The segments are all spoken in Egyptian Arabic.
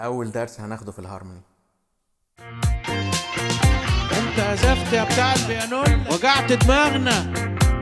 اول درس هناخده في الهارموني انت عزفت يا بتاع البيانون وجعت دماغنا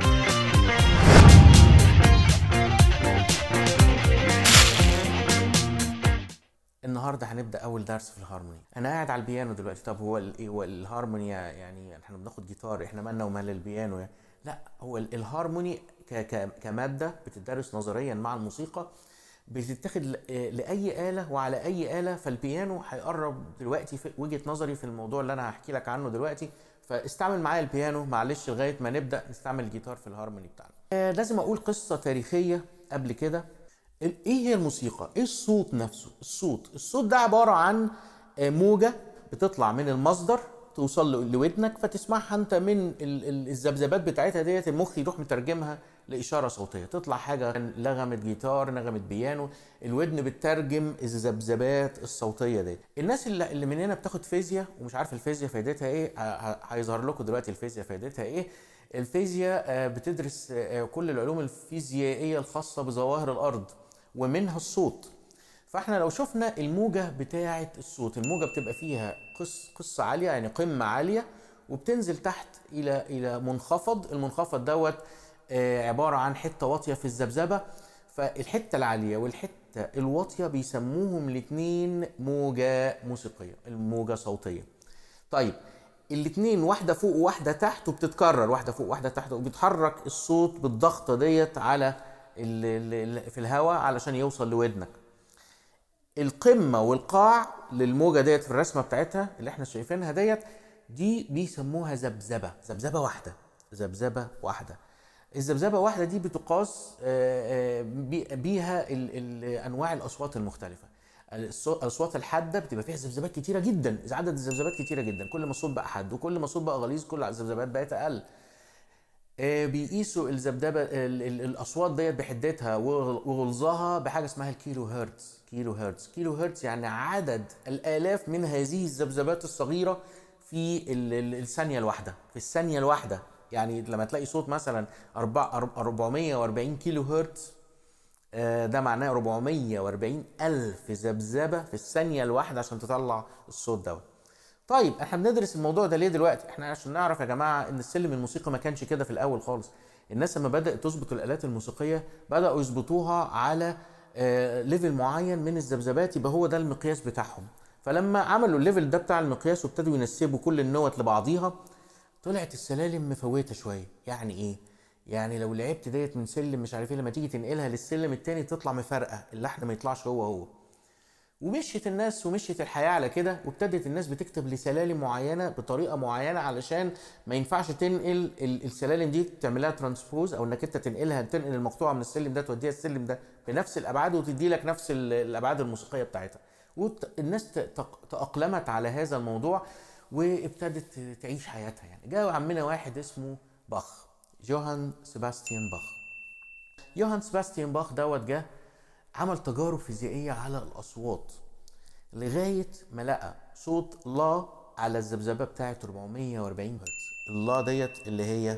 النهارده هنبدا اول درس في الهارموني انا قاعد على البيانو دلوقتي طب هو ال- هو الهارموني يعني احنا بناخد جيتار احنا مالنا ومال البيانو يعني لا هو ال- الهارموني ك ك كماده بتدرس نظريا مع الموسيقى بتتاخد ل- لاي اله وعلى اي اله فالبيانو هيقرب دلوقتي في وجهه نظري في الموضوع اللي انا هحكي لك عنه دلوقتي فاستعمل معايا البيانو معلش لغايه ما نبدا نستعمل الجيتار في الهارموني بتاعنا آه، لازم اقول قصه تاريخيه قبل كده ال- ايه هي الموسيقى ايه الصوت نفسه الصوت الصوت ده عباره عن آه، موجه بتطلع من المصدر توصل ل- لودنك فتسمعها انت من ال- ال- الذبذبات بتاعتها ديت المخ يروح مترجمها لاشاره صوتيه تطلع حاجه نغمه جيتار نغمه بيانو الودن بتترجم الذبذبات الصوتيه دي الناس اللي, اللي مننا بتاخد فيزياء ومش عارف الفيزياء فايدتها ايه ه- ه- هيظهر لكم دلوقتي الفيزياء فايدتها ايه الفيزياء آه، بتدرس آه، كل العلوم الفيزيائيه الخاصه بظواهر الارض ومنها الصوت فاحنا لو شفنا الموجة بتاعة الصوت الموجة بتبقى فيها قص قصة عالية يعني قمة عالية وبتنزل تحت إلى إلى منخفض المنخفض دوت آه، عبارة عن حتة واطية في الذبذبة فالحتة العالية والحتة الواطية بيسموهم الاتنين موجة موسيقية الموجة صوتية طيب الاتنين واحدة فوق وواحدة تحت وبتتكرر واحدة فوق واحدة تحت وبيتحرك الصوت بالضغطة ديت على ال- ال- ال- في الهواء علشان يوصل لودنك القمه والقاع للموجه ديت في الرسمه بتاعتها اللي احنا شايفينها ديت دي بيسموها ذبذبه ذبذبه واحده ذبذبه واحده الذبذبه واحده دي بتقاس آه، آه، بي- بيها ال- ال- انواع الاصوات المختلفه الصو- الاصوات الحاده بتبقى فيها ذبذبات كتيره جدا اذا عدد الذبذبات كتيره جدا كل ما الصوت بقى حاد وكل ما الصوت بقى غليظ كل الذبذبات بقت اقل آه، بيقيسوا الذبذبه ال- ال- الاصوات ديت بحدتها وغل- وغلظها بحاجه اسمها الكيلو هرتز كيلو هرتز كيلو هرتز يعني عدد الالاف من هذه الذبذبات الصغيره في ال- ال- الثانيه الواحده في الثانيه الواحده يعني لما تلاقي صوت مثلا أربع- أرب- 440 كيلو هرتز آه، ده معناه 440 ألف ذبذبة في الثانية الواحدة عشان تطلع الصوت دوت طيب احنا بندرس الموضوع ده ليه دلوقتي احنا عشان نعرف يا جماعه ان السلم الموسيقي ما كانش كده في الاول خالص الناس لما بدات تظبط الالات الموسيقيه بداوا يظبطوها على آه، ليفل معين من الذبذبات يبقى هو ده المقياس بتاعهم فلما عملوا الليفل ده بتاع المقياس وابتدوا ينسبوا كل النوت لبعضيها طلعت السلالم مفوته شويه يعني ايه يعني لو لعبت ديت من سلم مش عارف ايه لما تيجي تنقلها للسلم التاني تطلع مفرقه اللحن ما يطلعش هو هو ومشيت الناس ومشيت الحياة على كده وابتدت الناس بتكتب لسلالم معينة بطريقة معينة علشان ما ينفعش تنقل ال- السلالم دي تعملها ترانسبوز او انك انت تنقلها تنقل المقطوعة من السلم ده توديها السلم ده بنفس الابعاد وتدي لك نفس ال- الابعاد الموسيقية بتاعتها والناس تأقلمت على هذا الموضوع وابتدت تعيش حياتها يعني جاء عمنا واحد اسمه باخ جوهان سيباستيان باخ يوهان سباستيان باخ دوت جه عمل تجارب فيزيائية على الأصوات لغاية ما لقى صوت لا على الذبذبة بتاعة 440 هرتز اللا ديت اللي هي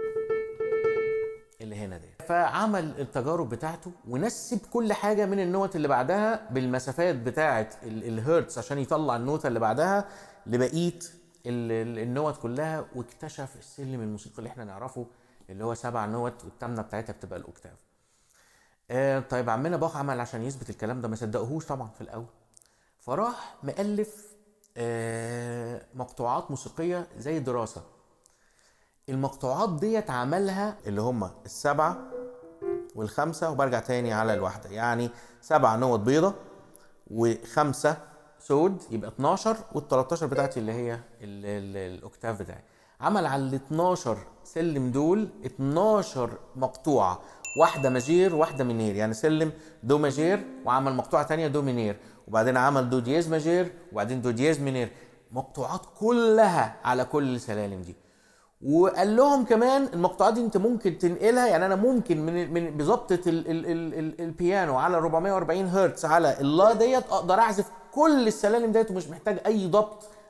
اللي هنا ديت فعمل التجارب بتاعته ونسب كل حاجة من النوت اللي بعدها بالمسافات بتاعة ال- الهرتز عشان يطلع النوتة اللي بعدها لبقية ال- ال- النوت كلها واكتشف السلم الموسيقي اللي احنا نعرفه اللي هو سبع نوت والتامنة بتاعتها بتبقى الأوكتاف آه طيب عمنا باخ عمل عشان يثبت الكلام ده ما صدقوهوش طبعا في الاول فراح مؤلف آه مقطوعات موسيقيه زي دراسه المقطوعات ديت عملها اللي هم السبعه والخمسه وبرجع تاني على الواحده يعني سبعه نوت بيضه وخمسه سود يبقى 12 وال 13 بتاعتي اللي هي ال- ال- الاوكتاف بتاعي عمل على ال 12 سلم دول 12 مقطوعه واحده ماجير واحده مينير يعني سلم دو ماجير وعمل مقطوعه تانية دو مينير وبعدين عمل دو دييز ماجير وبعدين دو دييز مينير مقطوعات كلها على كل السلالم دي وقال لهم كمان المقطوعات دي انت ممكن تنقلها يعني انا ممكن من من بظبطه ال ال ال ال البيانو على 440 هرتز على اللا ديت اقدر اعزف كل السلالم ديت ومش محتاج اي ضبط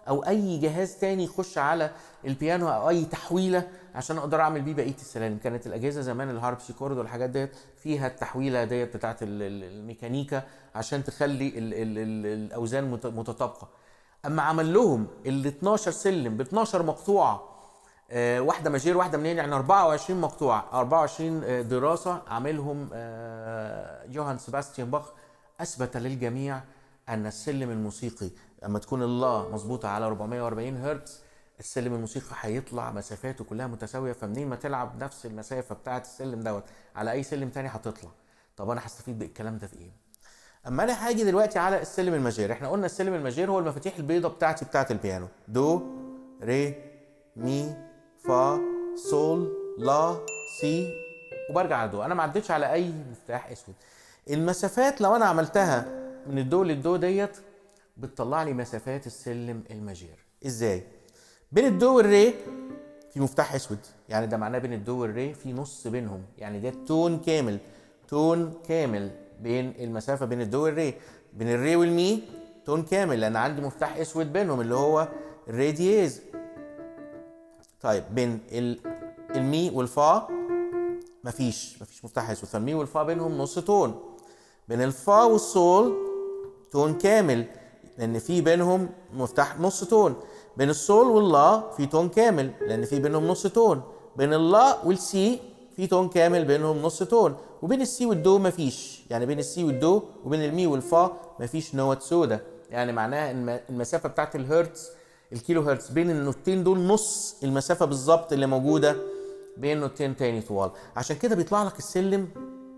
او اي جهاز تاني يخش على البيانو او اي تحويله عشان اقدر اعمل بيه بقيه السلالم كانت الاجهزه زمان الهاربسيكورد والحاجات ديت فيها التحويله ديت بتاعت ال- ال- الميكانيكا عشان تخلي ال ال ال الاوزان مت- متطابقه اما عمل لهم ال 12 سلم ب 12 مقطوعه آه، واحده ماجير واحده منين يعني 24 مقطوعه 24 آه، دراسه عاملهم آه، يوهان سيباستيان باخ اثبت للجميع ان السلم الموسيقي لما تكون الله مظبوطه على 440 هرتز السلم الموسيقي هيطلع مسافاته كلها متساويه فمنين ما تلعب نفس المسافه بتاعه السلم دوت على اي سلم تاني هتطلع طب انا هستفيد بالكلام ده في ايه اما انا هاجي دلوقتي على السلم الماجير احنا قلنا السلم الماجير هو المفاتيح البيضاء بتاعتي بتاعت البيانو دو ري مي فا صول لا سي وبرجع على دو انا ما عدتش على اي مفتاح اسود المسافات لو انا عملتها من الدو للدو ديت بتطلع لي مسافات السلم الماجير ازاي بين الدو والري في مفتاح اسود يعني ده معناه بين الدو والري في نص بينهم يعني ده تون كامل تون كامل بين المسافه بين الدو والري بين الري والمي تون كامل لان عندي مفتاح اسود بينهم اللي هو الري دييز طيب بين ال- المي والفا مفيش مفيش مفتاح اسود فالمي والفا بينهم نص تون بين الفا والسول تون كامل لان في بينهم مفتاح نص تون بين السول واللا في تون كامل لان في بينهم نص تون بين اللا والسي في تون كامل بينهم نص تون وبين السي والدو مفيش يعني بين السي والدو وبين المي والفا مفيش نوت سودا يعني معناها ان المسافه بتاعت الهرتز الكيلو هرتز بين النوتين دول نص المسافه بالظبط اللي موجوده بين نوتين تاني طوال عشان كده بيطلع لك السلم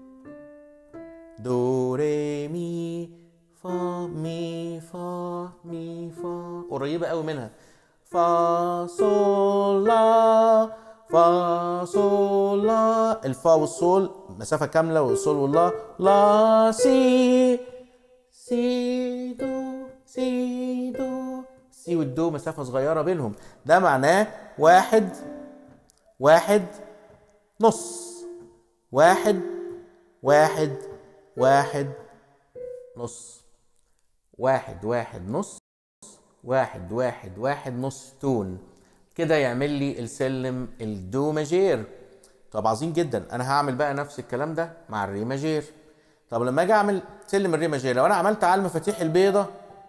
دو ري مي فا مي فا مي فا قريبة قوي منها فا صول لا فا صول لا الفا والصول مسافة كاملة والصول واللا لا سي سي دو سي دو سي والدو مسافة صغيرة بينهم ده معناه واحد واحد نص واحد واحد واحد نص واحد واحد نص واحد واحد واحد نص تون كده يعمل لي السلم الدو ماجير طب عظيم جدا انا هعمل بقى نفس الكلام ده مع الري ماجير طب لما اجي اعمل سلم الري ماجير لو انا عملت على المفاتيح البيضة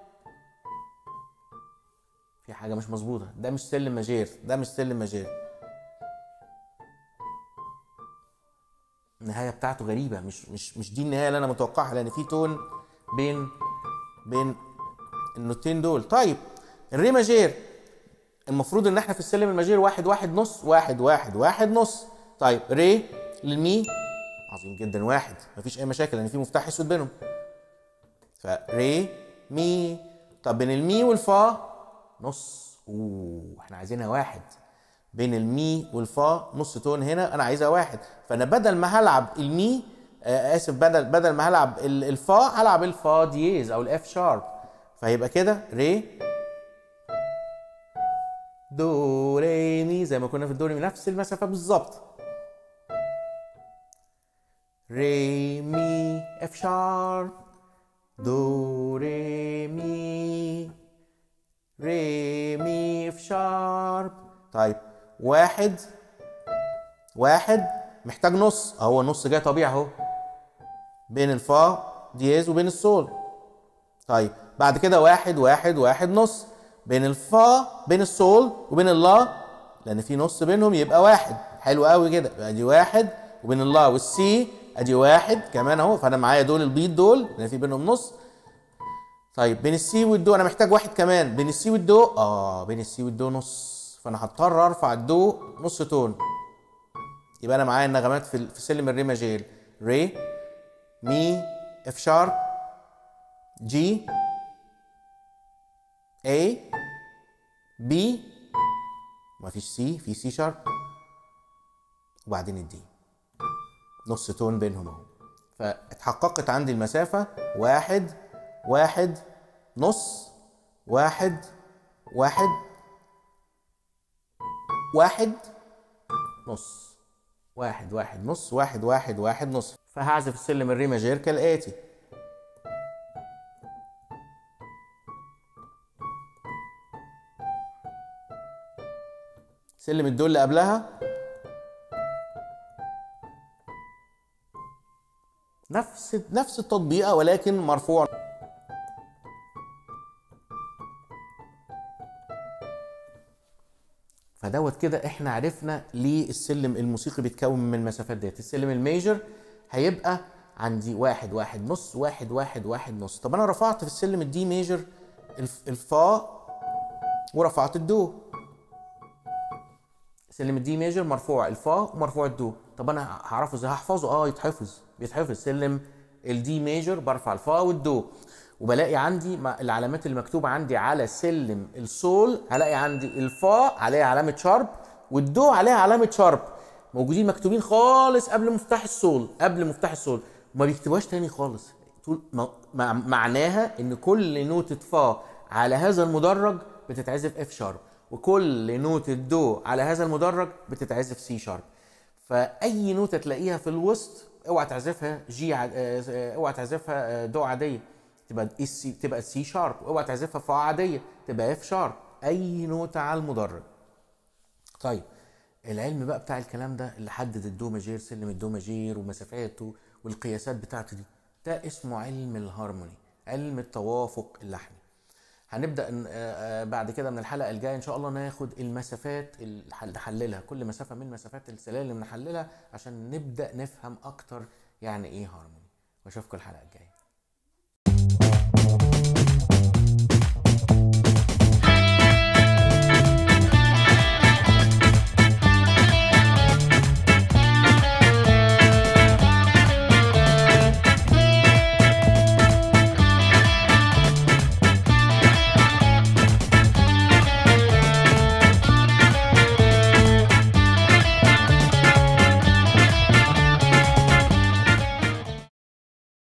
في حاجة مش مظبوطة ده مش سلم ماجير ده مش سلم ماجير النهايه بتاعته غريبه مش مش مش دي النهايه اللي انا متوقعها لان في تون بين بين النوتين دول طيب الري ماجير المفروض ان احنا في السلم الماجير واحد واحد نص واحد واحد واحد نص طيب ري للمي عظيم جدا واحد مفيش اي مشاكل لان في مفتاح اسود بينهم فري مي طب بين المي والفا نص اوه احنا عايزينها واحد بين المي والفا نص تون هنا انا عايزها واحد فانا بدل ما هلعب المي آه اسف بدل بدل ما هلعب ال- الفا هلعب الفا دييز او الاف شارب فهيبقى كده ري دو ري مي زي ما كنا في الدوري نفس المسافه بالظبط ري مي اف شارب دو ري مي ري مي اف شارب طيب واحد واحد محتاج نص اهو النص جاي طبيعي اهو بين الفا دييز وبين السول طيب بعد كده واحد واحد واحد نص بين الفا بين السول وبين اللا لان في نص بينهم يبقى واحد حلو قوي كده ادي واحد وبين اللا والسي ادي واحد كمان اهو فانا معايا دول البيض دول لان في بينهم نص طيب بين السي والدو انا محتاج واحد كمان بين السي والدو اه بين السي والدو نص فانا هضطر ارفع الدو نص تون يبقى انا معايا النغمات في في سلم الري ماجير ري مي اف شارب جي A B مفيش سي في سي شارب وبعدين الدي نص تون بينهم اهو فاتحققت عندي المسافة واحد واحد نص واحد واحد واحد نص واحد واحد نص واحد واحد واحد نص فهعزف السلم الري ماجير كالآتي سلم الدو اللي قبلها نفس نفس التطبيقه ولكن مرفوع فدوت كده احنا عرفنا ليه السلم الموسيقي بيتكون من المسافات ديت السلم الميجر هيبقى عندي واحد واحد نص واحد واحد واحد نص طب انا رفعت في السلم الدي ميجر الف- الفا ورفعت الدو سلم الدي ميجر مرفوع الفا ومرفوع الدو طب انا هعرفه ازاي هحفظه اه يتحفظ بيتحفظ سلم الدي ميجر برفع الفا والدو وبلاقي عندي مع- العلامات اللي مكتوبه عندي على سلم السول هلاقي عندي الفا عليها علامه شارب والدو عليها علامه شارب موجودين مكتوبين خالص قبل مفتاح السول قبل مفتاح السول وما بيكتبوهاش تاني خالص طول م- مع- معناها ان كل نوتة فا على هذا المدرج بتتعزف اف شارب وكل نوتة دو على هذا المدرج بتتعزف سي شارب فاي نوتة تلاقيها في الوسط اوعى تعزفها جي ع... آه، آه، اوعى تعزفها آه، دو عاديه تبقى السي تبقى سي شارب اوعى تعزفها فا عاديه تبقى اف شارب اي نوتة على المدرج طيب العلم بقى بتاع الكلام ده اللي حدد الدو ماجير سلم الدو ماجير ومسافاته والقياسات بتاعته دي ده اسمه علم الهارموني علم التوافق اللحني هنبدا ن- آه، آه، بعد كده من الحلقه الجايه ان شاء الله ناخد المسافات اللي حل- نحللها كل مسافه من مسافات السلالم نحللها عشان نبدا نفهم اكتر يعني ايه هارموني واشوفكم الحلقه الجايه